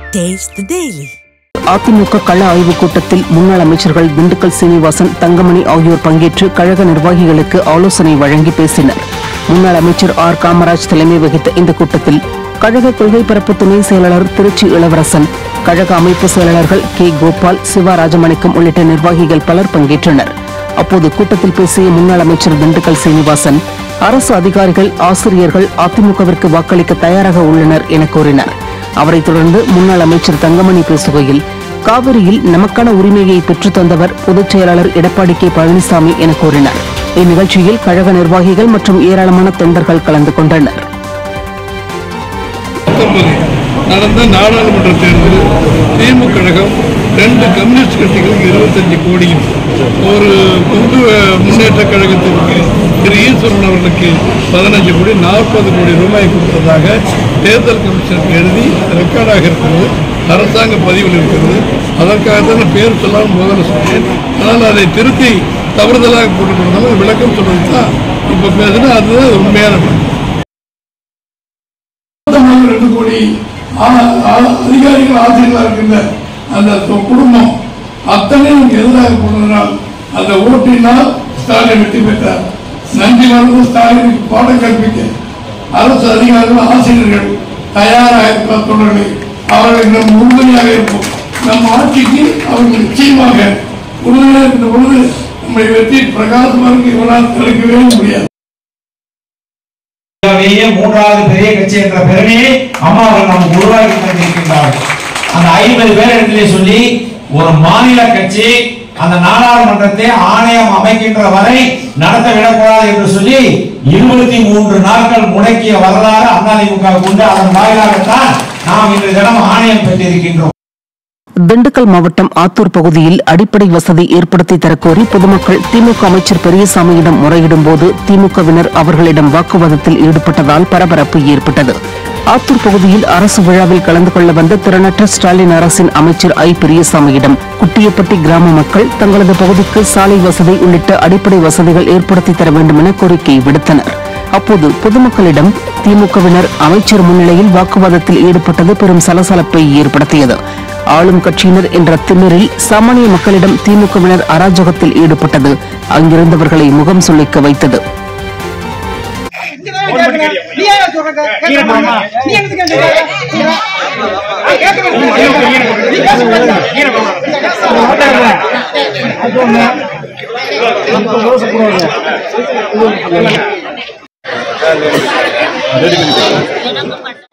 Taste the Daily. AIADMK கள ஆய்வுக் கூட்டத்தில் முன்னாள் அமைச்சர்கள் திண்டுக்கல் சீனிவாசன் தங்கமணி ஆகியோர் பங்கேற்று கழக நிர்வாகிகளுக்கு ஆலோசனை வழங்கி பேசினர் முன்னாள் அமைச்சர் ஆர் காமராஜ் தலைமை வகித்த இந்த கூட்டத்தில் கழக கொள்கை பரப்பு துணை செயலாளர் திருச்சி இளவரசன் கழக அமைப்பு செயலாளர்கள் கே கோபால் சிவா ராஜமணிக்கம் உள்ளிட்ட நிர்வாகிகள் பலர் பங்கேற்றனர் அப்போது கூட்டத்தில் பேசிய முன்னாள் அமைச்சர் திண்டுக்கல் சீனிவாசன் அரசு அதிகாரிகள் ஆசிரியர்கள் அதிமுகவிற்கு வாக்களிக்க தயாராக உள்ளனர் என கூறினார் அவரைத் தொடர்ந்து முன்னாள் அமைச்சர் தங்கமணி பேசுகையில் காவிரியில் நமக்கான உரிமையை பெற்றுத் தந்தவர் பொதுச் செயலாளர் எடப்பாடி கே பழனிசாமி என கூறினார் இந்நிகழ்ச்சியில் கழக நிர்வாகிகள் மற்றும் ஏராளமான தொண்டர்கள் கலந்து கொண்டனர் பத்தொன்பது நடந்த நாடாளுமன்ற தேர்தலில் திமுக கழகம் ரெண்டு கம்யூனிஸ்ட் கட்சிகளுக்கு இருபத்தஞ்சு கோடியும் ஒரு கொங்கு முன்னேற்ற கழகத்திற்கு திரு ஈஸ்வரன் அவர்களுக்கு பதினஞ்சு கோடி நாற்பது கோடி ரூபாய் கொடுத்ததாக தேர்தல் கமிஷனுக்கு எழுதி ரெக்கார்டாக இருக்கிறது அரசாங்க பதிவில் இருக்கிறது அதற்காக தான் நான் பேர் சொல்லாமல் முதல்ல சொன்னேன் ஆனால் அதை திருத்தி தவறுதலாக போட்டுக் கொடுத்தாலும் விளக்கம் சொல்றது தான் இப்போ பேசுனா அதுதான் உண்மையான பதில். மொத்தமாக ரெண்டு கோடி ஆ- ஆ- அதிகாரிகள் ஆசிரியர்களாக இருக்கின்ற அந்த தொ- குடும்பம் அத்தனையும் எதிராக போனதனால் அந்த ஓட்டினால் ஸ்டாலின் வெற்றி பெற்றார் நன்றி மறந்து ஸ்டாலினுக்கு பாடம் கற்பிக்க அரசு அதிகாரிகள் ஆசிரியர்கள் தயாராக இருக்கிற தொடர்களை அவர்கள் நம் உறுதுணையாக இருப்போம் நம் ஆட்சிக்கு அவர்கள் நிச்சயமாக உறுதுணையாக இருக்கின்ற பொழுது நம்முடைய வெற்றி பிரகாசமாக இவரால் தடுக்கவே முடியாது இந்தியாவிலேயே மூன்றாவது பெரிய கட்சி என்ற பெருமையை அம்மா அவர்கள் நமக்கு உருவாக்கி தந்திருக்கின்றார்கள் அந்த ஐம்பது பேர் இடத்திலே சொல்லி ஒரு மாநில கட்சி அந்த நாடாளுமன்றத்தை ஆணையம் அமைக்கின்ற வரை நடத்த விடக்கூடாது என்று சொல்லி இருபத்தி மூன்று நாட்கள் முடக்கிய வரலாறு அதிமுக உண்டு அதன் வாயிலாகத்தான் நாம் இன்று தினம் ஆணையம் பெற்றிருக்கின்றோம் திண்டுக்கல் மாவட்டம் ஆத்தூர் பகுதியில் அடிப்படை வசதி ஏற்படுத்தி தரக்கோரி பொதுமக்கள் திமுக அமைச்சர் பெரியசாமியிடம் முறையிடும் போது திமுகவினர் அவர்களிடம் வாக்குவாதத்தில் ஈடுபட்டதால் பரபரப்பு ஏற்பட்டது ஆத்தூர் பகுதியில் அரசு விழாவில் கலந்து கொள்ள வந்த திறனற்ற ஸ்டாலின் அரசின் அமைச்சர் ஐ பெரியசாமியிடம் குட்டியப்பட்டி கிராம மக்கள் தங்களது பகுதிக்கு சாலை வசதி உள்ளிட்ட அடிப்படை வசதிகள் ஏற்படுத்தி தர வேண்டும் என கோரிக்கை விடுத்தனர் அப்போது பொதுமக்களிடம் திமுகவினர் அமைச்சர் முன்னிலையில் வாக்குவாதத்தில் ஈடுபட்டது பெரும் சலசலப்பை ஏற்படுத்தியது ஆளும் கட்சியினர் என்ற திமிரில் சாமானிய மக்களிடம் திமுகவினர் அராஜகத்தில் ஈடுபட்டது அங்கிருந்தவர்களை முகம் சுளிக்க வைத்தது நீ ஏன் சொல்ற கேட்க மாட்டா? நீ என்னது கேட்க கேட்க நீ பேச மாட்டா?